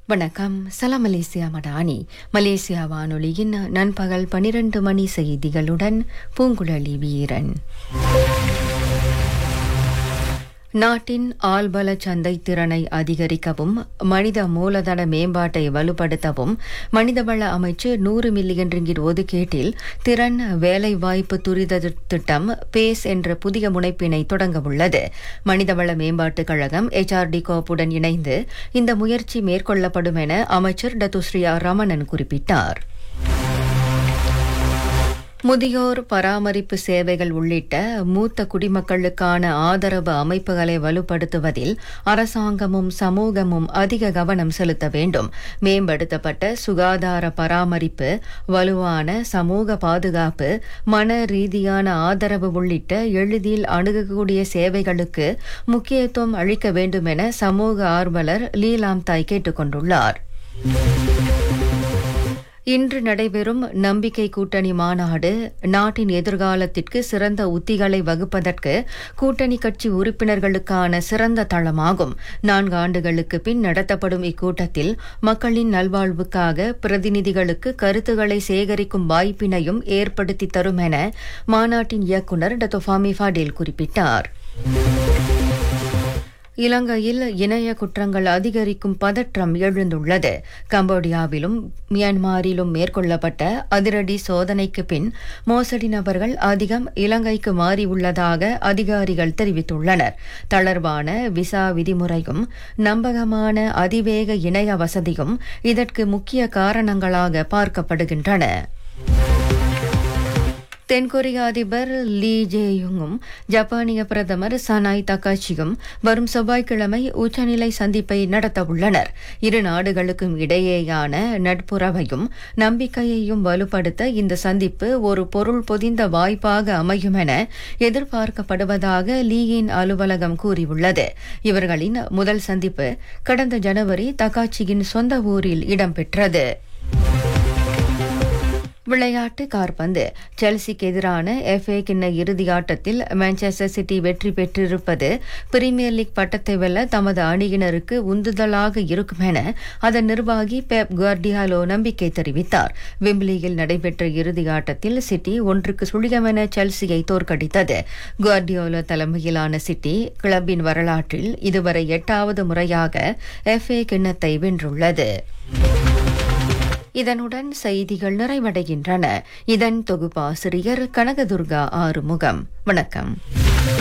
வணக்கம் சலாம் Malaysia Madani Malaysia வானொலியின் நண்பகல் பனிரெண்டு மணி செய்திகளுடன் பூங்குழலி வீரன் நாட்டின் ஆள்பல சந்தை திறனை அதிகரிக்கவும் மனித மூலதன மேம்பாட்டை வலுப்படுத்தவும் மனிதவள அமைச்சு நூறு மில்லியன் ரிங்கிட் ஒதுக்கீட்டில் திறன் வேலைவாய்ப்பு துரித திட்டம் பேஸ் என்ற புதிய முனைப்பினை தொடங்கவுள்ளது மனிதவள மேம்பாட்டுக் கழகம் எச்ஆர்டி கோப்புடன் இணைந்து இந்த முயற்சி மேற்கொள்ளப்படும் என அமைச்சர் டத்துஸ்ரீயா ரமணன் குறிப்பிட்டார் முதியோர் பராமரிப்பு சேவைகள் உள்ளிட்ட மூத்த குடிமக்களுக்கான ஆதரவு அமைப்புகளை வலுப்படுத்துவதில் அரசாங்கமும் சமூகமும் அதிக கவனம் செலுத்த வேண்டும் மேம்படுத்தப்பட்ட சுகாதார பராமரிப்பு வலுவான சமூக பாதுகாப்பு மன ரீதியான ஆதரவு உள்ளிட்ட எளிதில் அணுகக்கூடிய சேவைகளுக்கு முக்கியத்துவம் அளிக்க வேண்டும் என சமூக ஆர்வலர் லீலாம் தாய் கேட்டுக் கொண்டுள்ளார் இன்று நடைபெறும் நம்பிக்கை கூட்டணி மாநாடு நாட்டின் எதிர்காலத்திற்கு சிறந்த உத்திகளை வகுப்பதற்கு கூட்டணி கட்சி உறுப்பினர்களுக்கான சிறந்த தளமாகும் நான்கு ஆண்டுகளுக்கு பின் நடத்தப்படும் இக்கூட்டத்தில் மக்களின் நல்வாழ்வுக்காக பிரதிநிதிகளுக்கு கருத்துக்களை சேகரிக்கும் வாய்ப்பினையும் ஏற்படுத்தி தரும் என மாநாட்டின் இயக்குநர் டத்தோஃபாமி ஃபாடேல் குறிப்பிட்டார் இலங்கையில் இணைய குற்றங்கள் அதிகரிக்கும் பதற்றம் எழுந்துள்ளது கம்போடியாவிலும் மியான்மரிலும் மேற்கொள்ளப்பட்ட அதிரடி சோதனைக்கு பின் மோசடி நபர்கள் அதிகம் இலங்கைக்கு மாறியுள்ளதாக அதிகாரிகள் தெரிவித்துள்ளனர் தளர்வான விசா விதிமுறையும் நம்பகமான அதிவேக இணைய வசதியும் இதற்கு முக்கிய காரணங்களாக பார்க்கப்படுகின்றன தென்கொரிய அதிபர் லீ ஜேயுங்கும் ஜப்பானிய பிரதமர் சனாய் தக்காச்சியும் வரும் செவ்வாய்க்கிழமை உச்சநிலை சந்திப்பை நடத்தவுள்ளனர் இரு நாடுகளுக்கும் இடையேயான நட்புறவையும் நம்பிக்கையையும் வலுப்படுத்த இந்த சந்திப்பு ஒரு பொருள் பொதிந்த வாய்ப்பாக அமையும் என எதிர்பார்க்கப்படுவதாக லீயின் அலுவலகம் கூறியுள்ளது இவர்களின் முதல் சந்திப்பு கடந்த ஜனவரி தக்காச்சியின் சொந்த ஊரில் இடம்பெற்றது விளையாட்டு கார்பந்து செல்சிக்கு எதிரான எஃப்ஏ கிண்ண இறுதி ஆட்டத்தில் மான்செஸ்டர் சிட்டி வெற்றி பெற்றிருப்பது பிரீமியர் லீக் பட்டத்தை வெல்ல தமது அணியினருக்கு உந்துதலாக இருக்கும் என அதன் நிர்வாகி பெப் குவார்டியாலோ நம்பிக்கை தெரிவித்தார் விம்பிளியில் நடைபெற்ற இறுதி ஆட்டத்தில் சிட்டி ஒன்றுக்கு சுழியமென செல்சியை தோற்கடித்தது குவார்டியோலோ தலைமையிலான சிட்டி கிளப்பின் வரலாற்றில் இதுவரை எட்டாவது முறையாக எஃப்ஏ கிண்ணத்தை வென்றுள்ளது இதனுடன் செய்திகள் நிறைவடைகின்றன இதன் தொகுப்பாசிரியர் கனகதுர்கா ஆறுமுகம் வணக்கம்